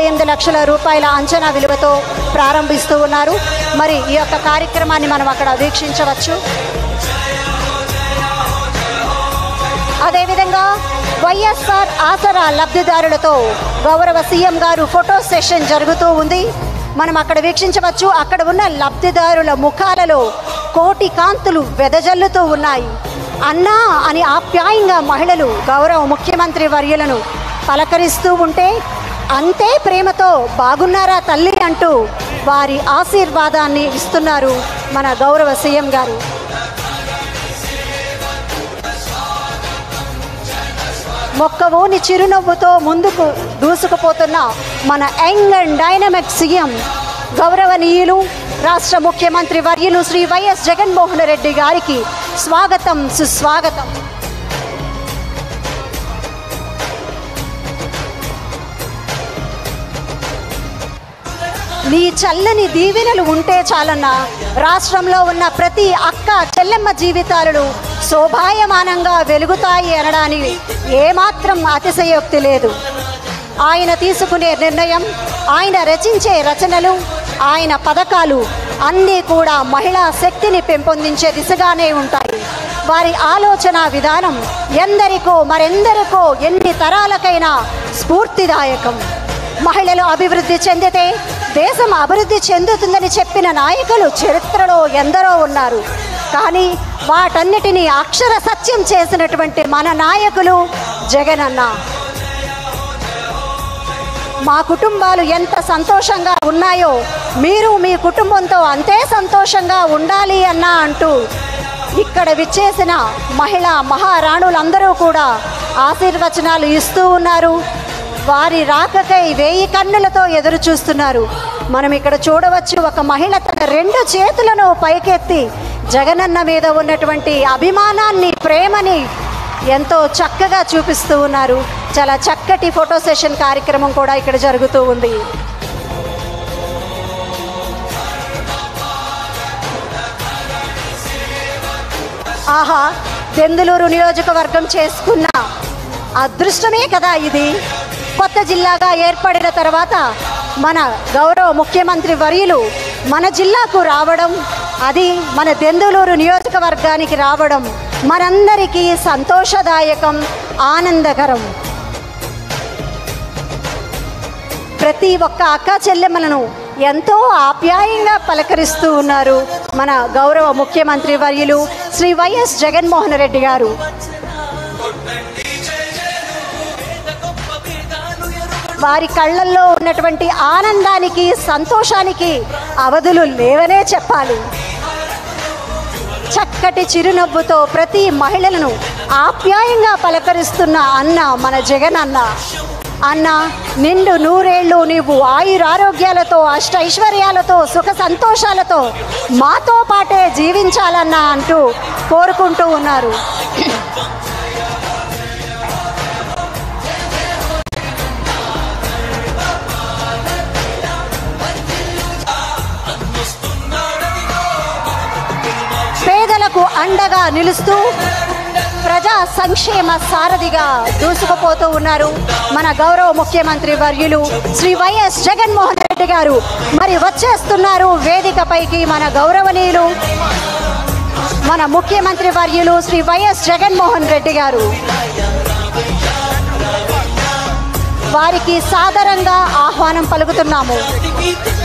ఎనిమిది లక్షల రూపాయల అంచనా విలువతో ప్రారంభిస్తూ ఉన్నారు మరి ఈ యొక్క కార్యక్రమాన్ని మనం అక్కడ వీక్షించవచ్చు అదేవిధంగా వైఎస్ఆర్ ఆసరా లబ్ధిదారులతో గౌరవ సీఎం గారు ఫోటో సెషన్ జరుగుతూ ఉంది మనం అక్కడ వీక్షించవచ్చు అక్కడ ఉన్న లబ్ధిదారుల ముఖాలలో కోటి కాంతులు వెదజల్లుతూ ఉన్నాయి అన్నా అని ఆప్యాయంగా మహిళలు గౌరవ ముఖ్యమంత్రి వర్యులను పలకరిస్తూ ఉంటే అంతే ప్రేమతో బాగున్నారా తల్లి అంటూ వారి ఆశీర్వాదాన్ని ఇస్తున్నారు మన గౌరవ సీఎం గారు మొక్కవోని చిరునవ్వుతో ముందుకు దూసుకుపోతున్న మన యంగ్ అండ్ డైనమిక్ సీఎం గౌరవనీయులు రాష్ట్ర ముఖ్యమంత్రి వర్యులు శ్రీ వైఎస్ జగన్మోహన్ రెడ్డి గారికి స్వాగతం సుస్వాగతం నీ చల్లని దీవెనలు ఉంటే చాలన్నా రాష్ట్రంలో ఉన్న ప్రతి అక్క చెల్లెమ్మ జీవితాలను శోభాయమానంగా వెలుగుతాయి అనడానికి ఏమాత్రం అతిశయోక్తి లేదు ఆయన తీసుకునే నిర్ణయం ఆయన రచించే రచనలు ఆయన పథకాలు అన్నీ కూడా మహిళా శక్తిని పెంపొందించే దిశగానే ఉంటాయి వారి ఆలోచన విధానం ఎందరికో మరెందరికో ఎన్ని తరాలకైనా స్ఫూర్తిదాయకం మహిళలు అభివృద్ధి చెందితే దేశం అభివృద్ధి చెందుతుందని చెప్పిన నాయకులు చరిత్రలో ఎందరో ఉన్నారు కానీ వాటన్నిటినీ అక్షర సత్యం చేసినటువంటి మన నాయకులు జగనన్న మా కుటుంబాలు ఎంత సంతోషంగా ఉన్నాయో మీరు మీ కుటుంబంతో అంతే సంతోషంగా ఉండాలి అన్నా అంటూ ఇక్కడ విచ్చేసిన మహిళా మహారాణులందరూ కూడా ఆశీర్వచనాలు ఇస్తూ ఉన్నారు వారి రాకకై వేయి కన్నులతో ఎదురు చూస్తున్నారు మనం ఇక్కడ చూడవచ్చు ఒక మహిళ తన రెండు చేతులను పైకెత్తి జగనన్న మీద ఉన్నటువంటి అభిమానాన్ని ప్రేమని ఎంతో చక్కగా చూపిస్తూ ఉన్నారు చాలా చక్కటి ఫోటో సెషన్ కార్యక్రమం కూడా ఇక్కడ జరుగుతూ ఉంది ఆహా దెందులూరు నియోజకవర్గం చేసుకున్న అదృష్టమే కదా ఇది కొత్త జిల్లాగా ఏర్పడిన తర్వాత మన గౌరవ ముఖ్యమంత్రి వర్యులు మన జిల్లాకు రావడం అది మన దెందులూరు నియోజకవర్గానికి రావడం మనందరికీ సంతోషదాయకం ఆనందకరం ప్రతి ఒక్క అక్క చెల్లెమ్మలను ఎంతో ఆప్యాయంగా పలకరిస్తూ ఉన్నారు మన గౌరవ ముఖ్యమంత్రి వర్యులు శ్రీ వైఎస్ జగన్మోహన్ రెడ్డి గారు వారి కళ్ళల్లో ఉన్నటువంటి ఆనందానికి సంతోషానికి అవధులు లేవనే చెప్పాలి చక్కటి చిరునవ్వుతో ప్రతి మహిళలను ఆప్యాయంగా పలకరిస్తున్న అన్న మన జగన్ అన్న అన్న నిండు నూరేళ్ళు నీవు ఆయురారోగ్యాలతో అష్టైశ్వర్యాలతో సుఖ సంతోషాలతో మాతో పాటే జీవించాలన్నా అంటూ కోరుకుంటూ ఉన్నారు పేదలకు అండగా నిలుస్తూ ప్రజా సంక్షేమ సారథిగా దూసుకుపోతూ ఉన్నారు మన గౌరవ ముఖ్యమంత్రి వర్యులు శ్రీ వైఎస్ జగన్మోహన్ రెడ్డి గారు మరి వచ్చేస్తున్నారు వేదికపైకి మన గౌరవనీయులు మన ముఖ్యమంత్రి వర్యులు శ్రీ వైఎస్ జగన్మోహన్ రెడ్డి గారు వారికి సాదరంగా ఆహ్వానం పలుకుతున్నాము